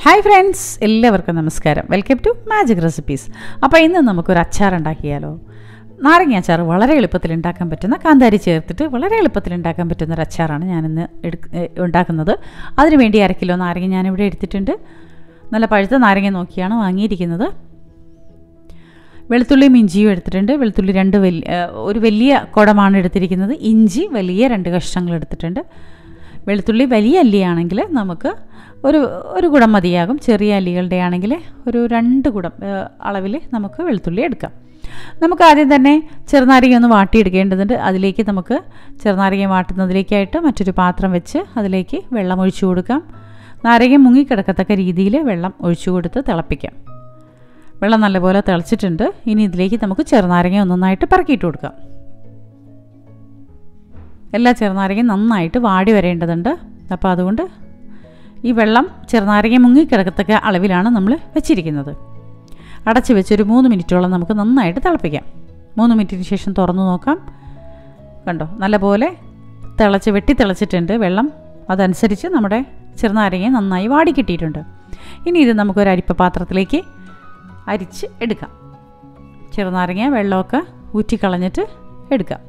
hi friends എല്ലാവർക്കും നമസ്കാരം welcome to magic recipes അപ്പോൾ ഇന്ന് നമുക്കൊരു അച്ചാർ ഉണ്ടാക്കിയാലോ നാരങ്ങ അച്ചാർ വളരെ എളുപ്പത്തിൽ ഉണ്ടാക്കാൻ പറ്റുന്ന കാന്താരി ചേർത്തിട്ട് വളരെ എളുപ്പത്തിൽ ഉണ്ടാക്കാൻ പറ്റുന്ന ഒരു അച്ചാറാണ് ഞാനിന്ന് എടുക്ക ഏ, ഉണ്ടാക്കുന്നത് അതിന് വേണ്ടി അര കിലോ നാരങ്ങ ഞാനിവിടെ എടുത്തിട്ടുണ്ട് നല്ല പഴുത്ത നാരങ്ങ നോക്കിയാണ് വാങ്ങിയിരിക്കുന്നത് വെളുത്തുള്ളിയും ഇഞ്ചിയും എടുത്തിട്ടുണ്ട് വെളുത്തുള്ളി രണ്ട് വലിയ ഏ, ഒരു വലിയ കുടമാണ് എടുത്തിരിക്കുന്നത് ഇഞ്ചി വലിയ രണ്ട് കഷ്ണങ്ങൾ എടുത്തിട്ടുണ്ട് വെളുത്തുള്ളി വലിയ അല്ലിയാണെങ്കിൽ നമുക്ക് ഒരു ഒരു കുടം മതിയാകും ചെറിയ അല്ലികളുടെ ആണെങ്കിൽ ഒരു രണ്ട് കുടം അളവിൽ നമുക്ക് വെളുത്തുള്ളി എടുക്കാം നമുക്ക് ആദ്യം തന്നെ ചെറുനാരങ്ങ ഒന്ന് വാട്ടിയെടുക്കേണ്ടതുണ്ട് അതിലേക്ക് നമുക്ക് ചെറുനാരങ്ങ വാട്ടുന്നതിലേക്കായിട്ട് മറ്റൊരു പാത്രം വെച്ച് അതിലേക്ക് വെള്ളം ഒഴിച്ചു കൊടുക്കാം നാരങ്ങ മുങ്ങിക്കിടക്കത്തക്ക രീതിയിൽ വെള്ളം ഒഴിച്ചു കൊടുത്ത് തിളപ്പിക്കാം വെള്ളം നല്ലപോലെ തിളച്ചിട്ടുണ്ട് ഇനി ഇതിലേക്ക് നമുക്ക് ചെറുനാരങ്ങ ഒന്നൊന്നായിട്ട് പറക്കിയിട്ട് കൊടുക്കാം എല്ലാ ചെറുനാരങ്ങയും നന്നായിട്ട് വാടി വരേണ്ടതുണ്ട് അപ്പോൾ അതുകൊണ്ട് ഈ വെള്ളം ചെറുനാരങ്ങ മുങ്ങിക്കിടക്കത്തക്ക അളവിലാണ് നമ്മൾ വെച്ചിരിക്കുന്നത് അടച്ച് വെച്ചൊരു മൂന്ന് മിനിറ്റോളം നമുക്ക് നന്നായിട്ട് തിളപ്പിക്കാം മൂന്ന് മിനിറ്റിന് ശേഷം തുറന്നു നോക്കാം കണ്ടോ നല്ലപോലെ തിളച്ച് വെട്ടി തിളച്ചിട്ടുണ്ട് വെള്ളം അതനുസരിച്ച് നമ്മുടെ ചെറുനാരങ്ങ നന്നായി വാടി കിട്ടിയിട്ടുണ്ട് ഇനി ഇത് നമുക്കൊരു അരിപ്പ പാത്രത്തിലേക്ക് അരിച്ച് എടുക്കാം ചെറുനാരങ്ങ വെള്ളമൊക്കെ ഊറ്റിക്കളഞ്ഞിട്ട് എടുക്കാം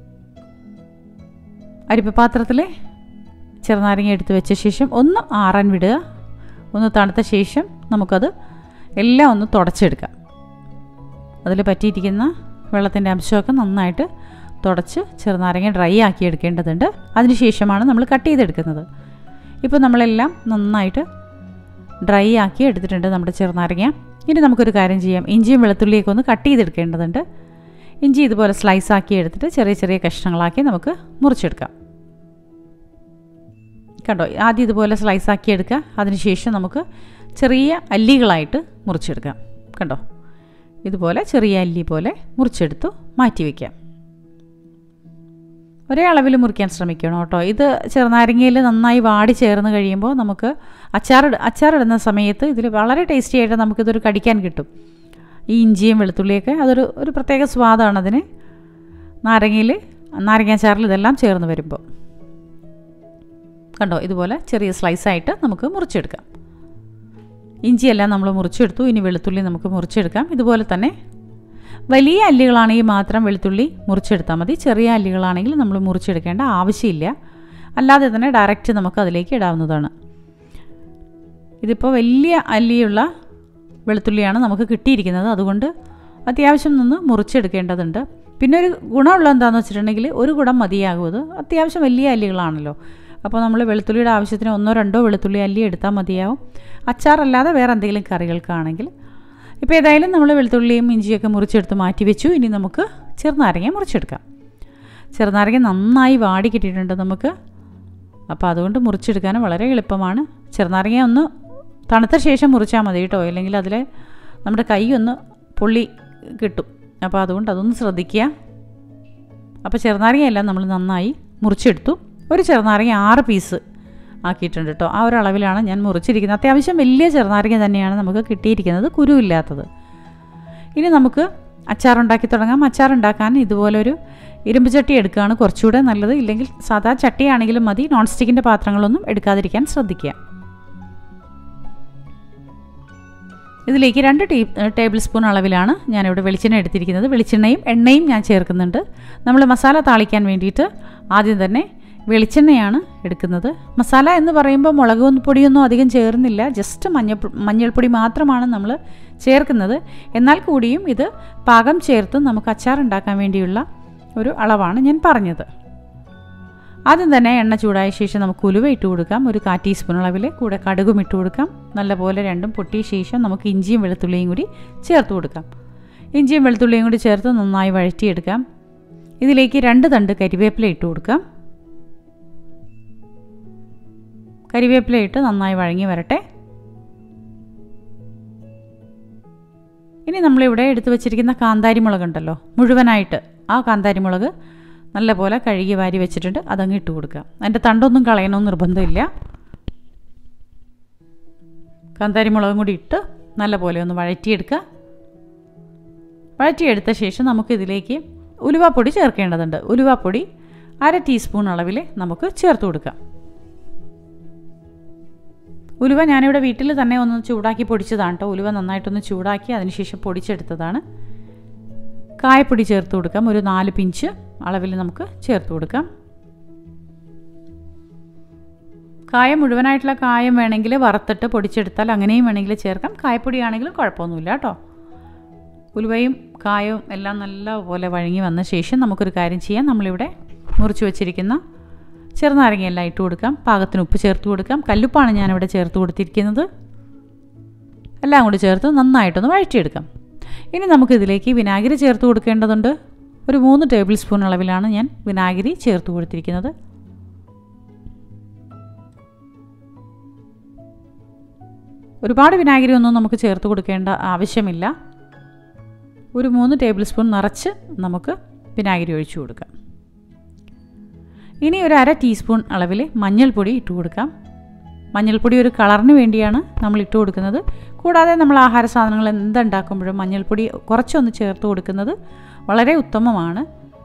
അരിപ്പ പാത്രത്തിൽ ചെറുനാരങ്ങ എടുത്ത് വെച്ച ശേഷം ഒന്ന് ആറാൻ വിടുക ഒന്ന് തണുത്ത ശേഷം നമുക്കത് എല്ലാം ഒന്ന് തുടച്ചെടുക്കാം അതിൽ പറ്റിയിരിക്കുന്ന വെള്ളത്തിൻ്റെ അംശമൊക്കെ നന്നായിട്ട് തുടച്ച് ചെറുനാരങ്ങ ഡ്രൈ ആക്കി എടുക്കേണ്ടതുണ്ട് അതിനുശേഷമാണ് നമ്മൾ കട്ട് ചെയ്തെടുക്കുന്നത് ഇപ്പോൾ നമ്മളെല്ലാം നന്നായിട്ട് ഡ്രൈ ആക്കി എടുത്തിട്ടുണ്ട് നമ്മുടെ ചെറുനാരങ്ങ ഇനി നമുക്കൊരു കാര്യം ചെയ്യാം ഇഞ്ചിയും വെളുത്തുള്ളിയൊക്കെ ഒന്ന് കട്ട് ചെയ്തെടുക്കേണ്ടതുണ്ട് ഇഞ്ചി ഇതുപോലെ സ്ലൈസ് ആക്കി എടുത്തിട്ട് ചെറിയ ചെറിയ കഷ്ണങ്ങളാക്കി നമുക്ക് മുറിച്ചെടുക്കാം കണ്ടോ ആദ്യം ഇതുപോലെ സ്ലൈസ് ആക്കി എടുക്കുക അതിനുശേഷം നമുക്ക് ചെറിയ അല്ലികളായിട്ട് മുറിച്ചെടുക്കാം കണ്ടോ ഇതുപോലെ ചെറിയ അല്ലി പോലെ മുറിച്ചെടുത്തു മാറ്റി വയ്ക്കാം ഒരേ അളവിൽ മുറിക്കാൻ ശ്രമിക്കണം കേട്ടോ ഇത് ചെറുനാരങ്ങയിൽ നന്നായി വാടി ചേർന്ന് കഴിയുമ്പോൾ നമുക്ക് അച്ചാർ അച്ചാറിടുന്ന സമയത്ത് ഇതിൽ വളരെ ടേസ്റ്റി ആയിട്ട് നമുക്കിതൊരു കടിക്കാൻ കിട്ടും ഈ ഇഞ്ചിയും വെളുത്തുള്ളിയൊക്കെ അതൊരു ഒരു പ്രത്യേക സ്വാദാണ് അതിന് നാരങ്ങയിൽ നാരങ്ങാച്ചാറിൽ ഇതെല്ലാം ചേർന്ന് വരുമ്പോൾ കണ്ടോ ഇതുപോലെ ചെറിയ സ്ലൈസായിട്ട് നമുക്ക് മുറിച്ചെടുക്കാം ഇഞ്ചിയെല്ലാം നമ്മൾ മുറിച്ചെടുത്തു ഇനി വെളുത്തുള്ളി നമുക്ക് മുറിച്ചെടുക്കാം ഇതുപോലെ തന്നെ വലിയ അല്ലികളാണെങ്കിൽ മാത്രം വെളുത്തുള്ളി മുറിച്ചെടുത്താൽ മതി ചെറിയ അല്ലികളാണെങ്കിൽ നമ്മൾ മുറിച്ചെടുക്കേണ്ട ആവശ്യമില്ല അല്ലാതെ തന്നെ ഡയറക്റ്റ് നമുക്ക് അതിലേക്ക് ഇടാവുന്നതാണ് ഇതിപ്പോൾ വലിയ അല്ലിയുള്ള വെളുത്തുള്ളിയാണ് നമുക്ക് കിട്ടിയിരിക്കുന്നത് അതുകൊണ്ട് അത്യാവശ്യം നിന്ന് മുറിച്ചെടുക്കേണ്ടതുണ്ട് പിന്നെ ഒരു ഗുണമുള്ള എന്താണെന്ന് വെച്ചിട്ടുണ്ടെങ്കിൽ ഒരു കുടം മതിയാകും അത് അത്യാവശ്യം വലിയ അല്ലികളാണല്ലോ അപ്പോൾ നമ്മൾ വെളുത്തുള്ളിയുടെ ആവശ്യത്തിന് ഒന്നോ രണ്ടോ വെളുത്തുള്ളി അല്ലി എടുത്താൽ മതിയാവും അച്ചാറല്ലാതെ വേറെ എന്തെങ്കിലും കറികൾക്കാണെങ്കിൽ ഇപ്പോൾ ഏതായാലും നമ്മൾ വെളുത്തുള്ളിയും ഇഞ്ചിയൊക്കെ മുറിച്ചെടുത്ത് മാറ്റി വെച്ചു ഇനി നമുക്ക് ചെറുനാരങ്ങ മുറിച്ചെടുക്കാം ചെറുനാരങ്ങ നന്നായി വാടി കിട്ടിയിട്ടുണ്ട് നമുക്ക് അപ്പോൾ അതുകൊണ്ട് മുറിച്ചെടുക്കാൻ വളരെ എളുപ്പമാണ് ചെറുനാരങ്ങ ഒന്ന് തണുത്ത ശേഷം മുറിച്ചാൽ മതി കേട്ടോ അല്ലെങ്കിൽ അതിൽ നമ്മുടെ കൈ ഒന്ന് പൊള്ളി കിട്ടും അപ്പോൾ അതുകൊണ്ട് അതൊന്ന് ശ്രദ്ധിക്കുക അപ്പോൾ ചെറുനാരങ്ങയെല്ലാം നമ്മൾ നന്നായി മുറിച്ചെടുത്തു ഒരു ചെറുനാരങ്ങ ആറ് പീസ് ആക്കിയിട്ടുണ്ട് കേട്ടോ ആ ഒരു അളവിലാണ് ഞാൻ മുറിച്ചിരിക്കുന്നത് അത്യാവശ്യം വലിയ ചെറുനാരങ്ങ തന്നെയാണ് നമുക്ക് കിട്ടിയിരിക്കുന്നത് കുരുവില്ലാത്തത് ഇനി നമുക്ക് അച്ചാറുണ്ടാക്കി തുടങ്ങാം അച്ചാറുണ്ടാക്കാൻ ഇതുപോലൊരു ഇരുമ്പ് ചട്ടി എടുക്കുകയാണ് കുറച്ചുകൂടെ നല്ലത് ഇല്ലെങ്കിൽ സാധാ ചട്ടിയാണെങ്കിലും മതി നോൺ സ്റ്റിക്കിൻ്റെ പാത്രങ്ങളൊന്നും എടുക്കാതിരിക്കാൻ ശ്രദ്ധിക്കുക ഇതിലേക്ക് രണ്ട് ടീ ടേബിൾ സ്പൂൺ അളവിലാണ് ഞാനിവിടെ വെളിച്ചെണ്ണ എടുത്തിരിക്കുന്നത് വെളിച്ചെണ്ണയും എണ്ണയും ഞാൻ ചേർക്കുന്നുണ്ട് നമ്മൾ മസാല താളിക്കാൻ വേണ്ടിയിട്ട് ആദ്യം തന്നെ വെളിച്ചെണ്ണയാണ് എടുക്കുന്നത് മസാല എന്ന് പറയുമ്പോൾ മുളക് പൊടിയൊന്നും അധികം ചേർന്നില്ല ജസ്റ്റ് മഞ്ഞൾ മഞ്ഞൾപ്പൊടി മാത്രമാണ് നമ്മൾ ചേർക്കുന്നത് എന്നാൽ കൂടിയും ഇത് പാകം ചേർത്ത് നമുക്ക് അച്ചാർ ഉണ്ടാക്കാൻ വേണ്ടിയുള്ള ഒരു അളവാണ് ഞാൻ പറഞ്ഞത് ആദ്യം തന്നെ എണ്ണ ചൂടായ ശേഷം നമുക്ക് ഉലുവ ഇട്ട് കൊടുക്കാം ഒരു കാ ടീസ്പൂൺ അളവിൽ കൂടെ കടുകും ഇട്ട് കൊടുക്കാം നല്ലപോലെ രണ്ടും പൊട്ടിയ ശേഷം നമുക്ക് ഇഞ്ചിയും വെളുത്തുള്ളിയും കൂടി ചേർത്ത് കൊടുക്കാം ഇഞ്ചിയും വെളുത്തുള്ളിയും കൂടി ചേർത്ത് നന്നായി വഴറ്റിയെടുക്കാം ഇതിലേക്ക് രണ്ട് തണ്ട് കരിവേപ്പില ഇട്ട് കൊടുക്കാം കരിവേപ്പില ഇട്ട് നന്നായി വഴങ്ങി വരട്ടെ ഇനി നമ്മളിവിടെ എടുത്തു വച്ചിരിക്കുന്ന കാന്താരി മുളക് ഉണ്ടല്ലോ മുഴുവനായിട്ട് ആ കാന്താരി മുളക് നല്ലപോലെ കഴുകി വാരി വെച്ചിട്ടുണ്ട് അതങ്ങ് ഇട്ട് കൊടുക്കുക അതിൻ്റെ തണ്ടൊന്നും കളയണമെന്ന് നിർബന്ധമില്ല കാന്താരി മുളകും കൂടി ഇട്ട് നല്ലപോലെ ഒന്ന് വഴറ്റിയെടുക്കുക വഴറ്റിയെടുത്ത ശേഷം നമുക്കിതിലേക്ക് ഉലുവാപ്പൊടി ചേർക്കേണ്ടതുണ്ട് ഉലുവാപ്പൊടി അര ടീസ്പൂൺ അളവിൽ നമുക്ക് ചേർത്ത് കൊടുക്കാം ഉലുവ ഞാനിവിടെ വീട്ടിൽ തന്നെ ഒന്ന് ചൂടാക്കി പൊടിച്ചതാണ് കേട്ടോ ഉലുവ നന്നായിട്ടൊന്ന് ചൂടാക്കി അതിനുശേഷം പൊടിച്ചെടുത്തതാണ് കായപ്പൊടി ചേർത്ത് കൊടുക്കാം ഒരു നാല് പിഞ്ച് അളവിൽ നമുക്ക് ചേർത്ത് കൊടുക്കാം കായം മുഴുവനായിട്ടുള്ള കായം വേണമെങ്കിൽ വറുത്തിട്ട് പൊടിച്ചെടുത്താൽ അങ്ങനെയും വേണമെങ്കിൽ ചേർക്കാം കായപ്പൊടിയാണെങ്കിലും കുഴപ്പമൊന്നുമില്ല കേട്ടോ ഉലുവയും കായവും എല്ലാം നല്ലപോലെ വഴങ്ങി വന്ന ശേഷം നമുക്കൊരു കാര്യം ചെയ്യാം നമ്മളിവിടെ മുറിച്ച് വെച്ചിരിക്കുന്ന ചെറുനാരങ്ങയെല്ലാം ഇട്ട് കൊടുക്കാം പാകത്തിന് ഉപ്പ് ചേർത്ത് കൊടുക്കാം കല്ലുപ്പാണ് ഞാനിവിടെ ചേർത്ത് കൊടുത്തിരിക്കുന്നത് എല്ലാം കൂടി ചേർത്ത് നന്നായിട്ടൊന്ന് വഴറ്റിയെടുക്കാം ഇനി നമുക്കിതിലേക്ക് വിനാഗിരി ചേർത്ത് കൊടുക്കേണ്ടതുണ്ട് ഒരു മൂന്ന് ടേബിൾ സ്പൂൺ അളവിലാണ് ഞാൻ വിനാഗിരി ചേർത്ത് കൊടുത്തിരിക്കുന്നത് ഒരുപാട് വിനാഗിരി ഒന്നും നമുക്ക് ചേർത്ത് കൊടുക്കേണ്ട ആവശ്യമില്ല ഒരു മൂന്ന് ടേബിൾ സ്പൂൺ നിറച്ച് നമുക്ക് വിനാഗിരി ഒഴിച്ചു കൊടുക്കാം ഇനി ഒരു അര ടീസ്പൂൺ അളവിൽ മഞ്ഞൾപ്പൊടി ഇട്ട് കൊടുക്കാം മഞ്ഞൾപ്പൊടി ഒരു കളറിന് വേണ്ടിയാണ് നമ്മൾ ഇട്ട് കൊടുക്കുന്നത് കൂടാതെ നമ്മൾ ആഹാര സാധനങ്ങൾ എന്തുണ്ടാക്കുമ്പോഴും മഞ്ഞൾപ്പൊടി കുറച്ചൊന്ന് ചേർത്ത് കൊടുക്കുന്നത് വളരെ ഉത്തമമാണ്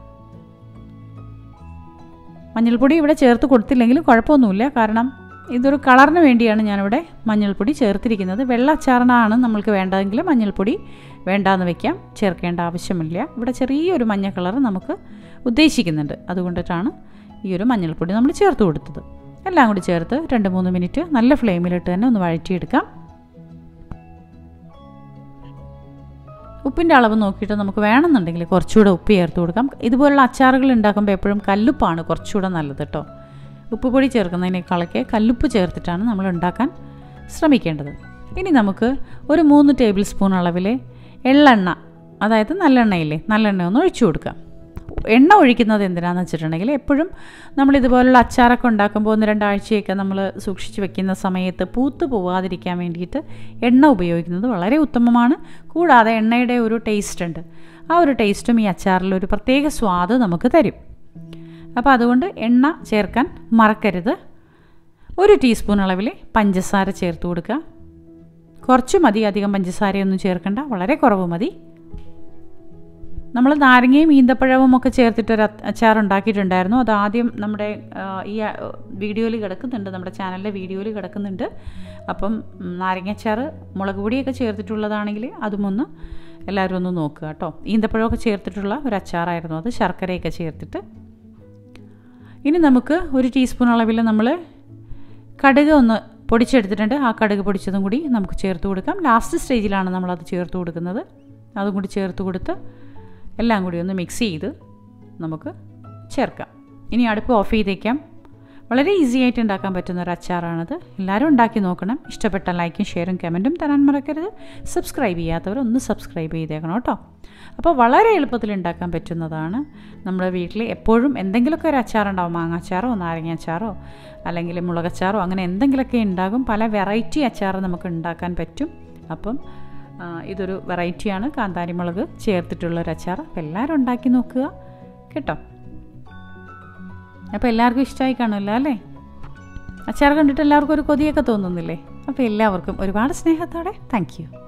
മഞ്ഞൾപ്പൊടി ഇവിടെ ചേർത്ത് കൊടുത്തില്ലെങ്കിലും കുഴപ്പമൊന്നുമില്ല കാരണം ഇതൊരു കളറിന് വേണ്ടിയാണ് ഞാനിവിടെ മഞ്ഞൾപ്പൊടി ചേർത്തിരിക്കുന്നത് വെള്ള അച്ചാറിനാണ് നമ്മൾക്ക് വേണ്ടതെങ്കിൽ മഞ്ഞൾപ്പൊടി വേണ്ടാന്ന് വെക്കാം ചേർക്കേണ്ട ആവശ്യമില്ല ഇവിടെ ചെറിയൊരു മഞ്ഞ കളർ നമുക്ക് ഉദ്ദേശിക്കുന്നുണ്ട് അതുകൊണ്ടിട്ടാണ് ഈ ഒരു മഞ്ഞൾപ്പൊടി നമ്മൾ ചേർത്ത് കൊടുത്തത് എല്ലാം കൂടി ചേർത്ത് രണ്ട് മൂന്ന് മിനിറ്റ് നല്ല ഫ്ലെയിമിലിട്ട് തന്നെ ഒന്ന് വഴറ്റിയെടുക്കാം ഉപ്പിൻ്റെ അളവ് നോക്കിയിട്ട് നമുക്ക് വേണമെന്നുണ്ടെങ്കിൽ കുറച്ചുകൂടെ ഉപ്പ് ചേർത്ത് കൊടുക്കാം ഇതുപോലുള്ള അച്ചാറുകൾ ഉണ്ടാക്കുമ്പോൾ എപ്പോഴും കല്ലുപ്പാണ് കുറച്ചുകൂടെ നല്ലത് കേട്ടോ ഉപ്പ് പൊടി ചേർക്കുന്നതിനേക്കാളൊക്കെ കല്ലുപ്പ് ചേർത്തിട്ടാണ് നമ്മൾ ഉണ്ടാക്കാൻ ശ്രമിക്കേണ്ടത് ഇനി നമുക്ക് ഒരു മൂന്ന് ടേബിൾ സ്പൂൺ അളവിൽ എള്ളെണ്ണ അതായത് നല്ലെണ്ണയില്ലേ നല്ലെണ്ണ ഒന്ന് ഒഴിച്ചു കൊടുക്കാം എണ്ണ ഒഴിക്കുന്നത് എന്തിനാണെന്ന് വെച്ചിട്ടുണ്ടെങ്കിൽ എപ്പോഴും നമ്മൾ ഇതുപോലുള്ള അച്ചാറൊക്കെ ഉണ്ടാക്കുമ്പോൾ ഒന്ന് രണ്ടാഴ്ചയൊക്കെ നമ്മൾ സൂക്ഷിച്ച് വെക്കുന്ന സമയത്ത് പൂത്ത് പോവാതിരിക്കാൻ വേണ്ടിയിട്ട് എണ്ണ ഉപയോഗിക്കുന്നത് വളരെ ഉത്തമമാണ് കൂടാതെ എണ്ണയുടെ ഒരു ടേസ്റ്റ് ഉണ്ട് ആ ഒരു ടേസ്റ്റും ഈ അച്ചാറിൽ ഒരു പ്രത്യേക സ്വാദ് നമുക്ക് തരും അപ്പോൾ അതുകൊണ്ട് എണ്ണ ചേർക്കാൻ മറക്കരുത് ഒരു ടീസ്പൂൺ അളവിൽ പഞ്ചസാര ചേർത്ത് കൊടുക്കുക കുറച്ച് മതി അധികം പഞ്ചസാരയൊന്നും ചേർക്കണ്ട വളരെ കുറവ് മതി നമ്മൾ നാരങ്ങയും ഈന്തപ്പഴവും ഒക്കെ ചേർത്തിട്ടൊരു അച്ചാർ ഉണ്ടാക്കിയിട്ടുണ്ടായിരുന്നു അത് ആദ്യം നമ്മുടെ ഈ വീഡിയോയിൽ കിടക്കുന്നുണ്ട് നമ്മുടെ ചാനലിലെ വീഡിയോയിൽ കിടക്കുന്നുണ്ട് അപ്പം നാരങ്ങ അച്ചാർ മുളക് പൊടിയൊക്കെ ചേർത്തിട്ടുള്ളതാണെങ്കിൽ അതും ഒന്ന് എല്ലാവരും ഒന്ന് നോക്കുക കേട്ടോ ഈന്തപ്പഴമൊക്കെ ചേർത്തിട്ടുള്ള ഒരു അച്ചാറായിരുന്നു അത് ശർക്കരയൊക്കെ ചേർത്തിട്ട് ഇനി നമുക്ക് ഒരു ടീസ്പൂൺ അളവിൽ നമ്മൾ കടുക് ഒന്ന് പൊടിച്ചെടുത്തിട്ടുണ്ട് ആ കടുക് പൊടിച്ചതും കൂടി നമുക്ക് ചേർത്ത് കൊടുക്കാം ലാസ്റ്റ് സ്റ്റേജിലാണ് നമ്മളത് ചേർത്ത് കൊടുക്കുന്നത് അതും കൂടി ചേർത്ത് കൊടുത്ത് എല്ലാം കൂടി ഒന്ന് മിക്സ് ചെയ്ത് നമുക്ക് ചേർക്കാം ഇനി അടുപ്പ് ഓഫ് ചെയ്തേക്കാം വളരെ ഈസി ആയിട്ട് ഉണ്ടാക്കാൻ പറ്റുന്ന ഒരു അച്ചാറാണത് എല്ലാവരും ഉണ്ടാക്കി നോക്കണം ഇഷ്ടപ്പെട്ട ലൈക്കും ഷെയറും കമൻറ്റും തരാൻ മറക്കരുത് സബ്സ്ക്രൈബ് ചെയ്യാത്തവർ ഒന്ന് സബ്സ്ക്രൈബ് ചെയ്തേക്കണം കേട്ടോ അപ്പോൾ വളരെ എളുപ്പത്തിൽ ഉണ്ടാക്കാൻ പറ്റുന്നതാണ് നമ്മുടെ വീട്ടിൽ എപ്പോഴും എന്തെങ്കിലുമൊക്കെ ഒരു അച്ചാറുണ്ടാവും മാങ്ങാച്ചാറോ നാരങ്ങ അച്ചാറോ അല്ലെങ്കിൽ മുളകച്ചാറോ അങ്ങനെ എന്തെങ്കിലുമൊക്കെ ഉണ്ടാകും പല വെറൈറ്റി അച്ചാർ നമുക്ക് ഉണ്ടാക്കാൻ പറ്റും അപ്പം ഇതൊരു വെറൈറ്റിയാണ് കാന്താരി മുളക് ചേർത്തിട്ടുള്ള ഒരു അച്ചാർ അപ്പോൾ എല്ലാവരും ഉണ്ടാക്കി നോക്കുക കേട്ടോ അപ്പോൾ എല്ലാവർക്കും ഇഷ്ടമായി കാണുമല്ലോ അല്ലേ അച്ചാർ കണ്ടിട്ട് എല്ലാവർക്കും ഒരു കൊതിയൊക്കെ തോന്നുന്നില്ലേ അപ്പോൾ എല്ലാവർക്കും ഒരുപാട് സ്നേഹത്തോടെ താങ്ക്